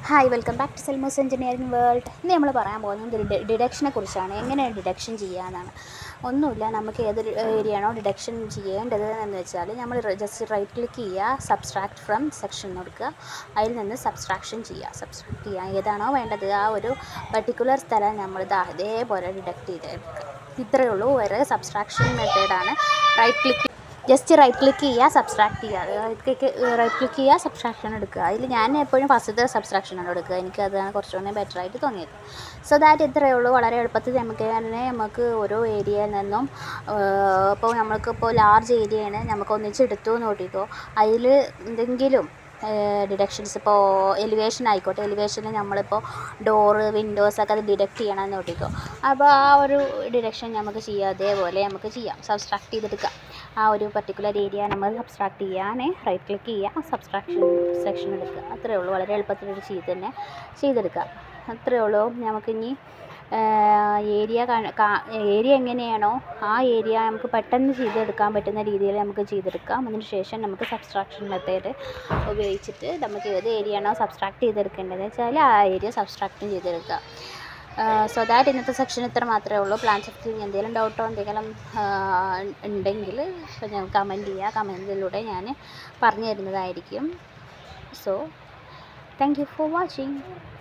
hi welcome back to സെൽമോസ് engineering world ഇന്ന് നമ്മൾ പറയാൻ പോകുന്നത് ഒരു ഡിഡക്ഷനെ കുറിച്ചാണ് എങ്ങനെ ഡിഡക്ഷൻ ചെയ്യാന്നാണ് ഒന്നുമില്ല നമുക്ക് ഏതൊരു ഏരിയ ആണോ ഡിഡക്ഷൻ ചെയ്യേണ്ടത് എന്ന് വെച്ചാൽ നമ്മൾ ജസ്റ്റ് റൈറ്റ് ക്ലിക്ക് ചെയ്യുക സബ്സ്ട്രാക്ട് ഫ്രം സെക്ഷൻ കൊടുക്കുക അതിൽ നിന്ന് സബ്സ്ട്രാക്ഷൻ ചെയ്യുക സബ്സ്ട്രാക്ട് ചെയ്യുക ഏതാണോ വേണ്ടത് ആ ഒരു പർട്ടിക്കുലർ സ്ഥലം നമ്മൾ ഇതാ ഇതേപോലെ ഡിഡക്റ്റ് ചെയ്തെടുക്കുക ഇത്രയേ ഉള്ളൂ ഒരു സബ്സ്ട്രാക്ഷൻ മെത്തേഡാണ് right click just right click ചെയ്യുക സബ്സ്ട്രാക്ട് ചെയ്യുക റൈറ്റ് ക്ലിക്ക് റൈറ്റ് ക്ലിക്ക് ചെയ്യുക സബ്സ്ട്രാക്ഷൻ എടുക്കുക അതിൽ ഞാൻ എപ്പോഴും ഫസ്റ്റത്തെ സബ്സ്ട്രാക്ഷനാണ് എടുക്കുക എനിക്ക് അതാണ് കുറച്ചുകൂടി ബെറ്റർ ആയിട്ട് തോന്നിയത് സോ ദാറ്റ് ഇത്രയേ ഉള്ളൂ വളരെ എളുപ്പത്തിൽ നമുക്ക് തന്നെ നമുക്ക് ഓരോ ഏരിയയിൽ നിന്നും ഇപ്പോൾ നമ്മൾക്കിപ്പോൾ ലാർജ് ഏരിയയാണ് നമുക്ക് ഒന്നിച്ചെടുത്തു നോക്കിക്കോ അതിൽ എന്തെങ്കിലും ഡിഡക്ഷൻസ് ഇപ്പോൾ എലിവേഷൻ ആയിക്കോട്ടെ എലിവേഷനിൽ നമ്മളിപ്പോൾ ഡോറ് വിൻഡോസ് ഒക്കെ അത് ഡിഡക്റ്റ് ചെയ്യണമെന്ന് നോക്കിക്കോ അപ്പോൾ ആ ഒരു ഡിഡക്ഷൻ നമുക്ക് ചെയ്യാം അതേപോലെ നമുക്ക് ചെയ്യാം സബ്സ്ട്രാക്ട് ചെയ്തെടുക്കാം ആ ഒരു പർട്ടിക്കുലർ ഏരിയ നമ്മൾ സബ്സ്ട്രാക്ട് ചെയ്യാൻ റൈറ്റ് ക്ലിക്ക് ചെയ്യുക സബ്സ്ട്രാക്ഷൻ സെക്ഷൻ എടുക്കുക അത്രയേ ഉള്ളൂ വളരെ എളുപ്പത്തിൽ ഒരു ചെയ്ത് തന്നെ ചെയ്തെടുക്കുക അത്രയേ ഉള്ളൂ നമുക്കിനി ഏരിയ ഏരിയ എങ്ങനെയാണോ ആ ഏരിയ നമുക്ക് പെട്ടെന്ന് ചെയ്തെടുക്കാൻ പറ്റുന്ന രീതിയിൽ നമുക്ക് ചെയ്തെടുക്കാം അതിന് ശേഷം നമുക്ക് സബ്സ്ട്രാക്ഷൻ മെത്തേഡ് ഉപയോഗിച്ചിട്ട് നമുക്ക് ഏത് ഏരിയ ആണോ സബ്സ്ട്രാക്ട് ചെയ്തെടുക്കേണ്ടതെന്ന് വെച്ചാൽ ആ ഏരിയ സബ്സ്ട്രാക്റ്റും ചെയ്തെടുക്കുക സോ ദാറ്റ് ഇന്നത്തെ സെക്ഷൻ ഇത്ര മാത്രമേ ഉള്ളൂ പ്ലാൻ സെക്ഷൻ എന്തെങ്കിലും ഡൗട്ടോ എന്തെങ്കിലും ഉണ്ടെങ്കിൽ ഞാൻ കമൻറ്റ് ചെയ്യുക കമൻറ്റിലൂടെ ഞാൻ പറഞ്ഞു തരുന്നതായിരിക്കും so thank you for watching